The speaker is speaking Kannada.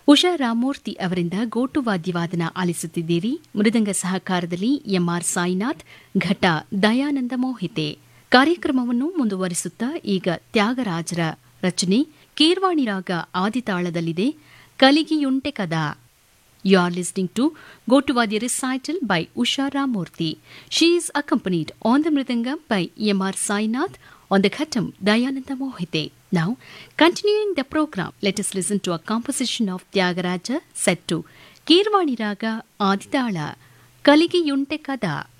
ಉಷಾ ರಾಮಮೂರ್ತಿ ಅವರಿಂದ ಗೋಟು ವಾದ್ಯವಾದನ ಆಲಿಸುತ್ತಿದ್ದೀರಿ ಮೃದಂಗ ಸಹಕಾರದಲ್ಲಿ ಎಂಆರ್ ಸಾಯಿನಾಥ್ ಘಟ ದಯಾನಂದ ಮೋಹಿತೆ ಕಾರ್ಯಕ್ರಮವನ್ನು ಮುಂದುವರಿಸುತ್ತಾ ಈಗ ತ್ಯಾಗರಾಜರ ರಚನೆ ಕೀರ್ವಾಣಿ ರಾಗ ಆದಿತಾಳದಲ್ಲಿದೆ ಕಲಿಗಿಯುಂಟೆ ಕದಾ You are listening to Gotuvadi recital by Usha Ramurthy. She is accompanied on the Mridangam by M.R. Sainath, on the Khatam Dayananda Mohite. Now, continuing the program, let us listen to a composition of Tyagaraja set to Kirvani Raga Aditala, Kaligi Yunte Kada.